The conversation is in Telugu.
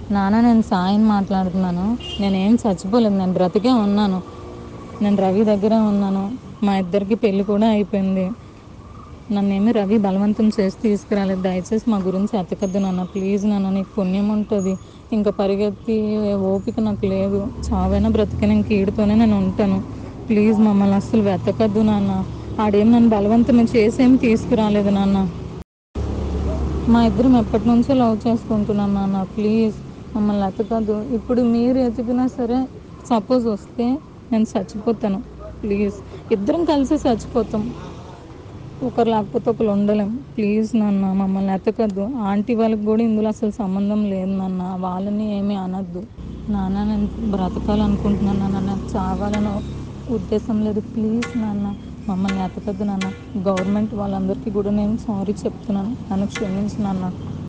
నాన్న నేను సాయిని మాట్లాడుతున్నాను నేనేం చచ్చిపోలేదు నేను బ్రతికే ఉన్నాను నేను రవి దగ్గర ఉన్నాను మా ఇద్దరికి పెళ్ళి కూడా అయిపోయింది నన్నేమి రవి బలవంతం చేసి తీసుకురాలేదు దయచేసి మా గురించి ఎతకద్దు నాన్న ప్లీజ్ నాన్న నీకు పుణ్యం ఉంటుంది ఇంకా పరిగెత్తి ఓపిక నాకు లేదు చావైనా బ్రతికైనా ఇంక ఈడితోనే నేను ఉంటాను ప్లీజ్ మమ్మల్ని అస్సలు వెతకద్దు నాన్న ఆడేం నన్ను బలవంతం చేసేం తీసుకురాలేదు నాన్న మా ఇద్దరం ఎప్పటి నుంచో లవ్ చేసుకుంటున్నాం నాన్న ప్లీజ్ మమ్మల్ని ఎతకద్దు ఇప్పుడు మీరు ఎతికినా సరే సపోజ్ వస్తే నేను చచ్చిపోతాను ప్లీజ్ ఇద్దరం కలిసి చచ్చిపోతాం ఒకరు లేకపోతే ఒకరు ఉండలేం ప్లీజ్ నాన్న మమ్మల్ని ఎతకద్దు ఆంటీ వాళ్ళకి కూడా ఇందులో అసలు సంబంధం లేదు నాన్న వాళ్ళని ఏమీ అనద్దు నాన్న నేను బ్రతకాలనుకుంటున్నాను నాన్న నాకు చావాలని ఉద్దేశం లేదు ప్లీజ్ నాన్న మమ్మల్ని ఎతకద్దు నాన్న గవర్నమెంట్ వాళ్ళందరికీ కూడా నేను సారీ చెప్తున్నాను నన్ను క్షమించు నాన్న